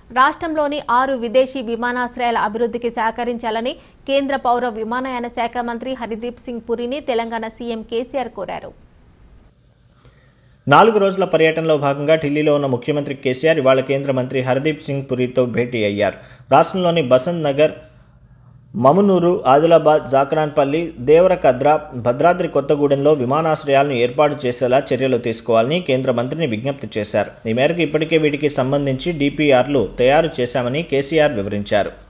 రాష్ట్రంలోని ఆరు విదేశీ విమానాశ్రయాల అభివృద్ధికి సహకరించాలని కేంద్ర పౌర విమానయాన శాఖ మంత్రి హరిదీప్ సింగ్ పురిని తెలంగాణ సీఎం కేసీఆర్ కోరారు నాలుగు రోజుల పర్యటనలో భాగంగా ఢిల్లీలో ఉన్న ముఖ్యమంత్రి కేసీఆర్ ఇవాళ కేంద్ర మంత్రి హర్దీప్ సింగ్ పురితో భేటీ అయ్యారు రాష్ట్రంలోని బసంత్ నగర్ మమునూరు ఆదిలాబాద్ జాక్రాన్పల్లి దేవరకద్ర భద్రాద్రి కొత్తగూడెంలో విమానాశ్రయాలను ఏర్పాటు చేసేలా చర్యలు తీసుకోవాలని కేంద్ర మంత్రిని విజ్ఞప్తి చేశారు ఈ మేరకు ఇప్పటికే వీటికి సంబంధించి డిపిఆర్లు తయారు చేశామని కేసీఆర్ వివరించారు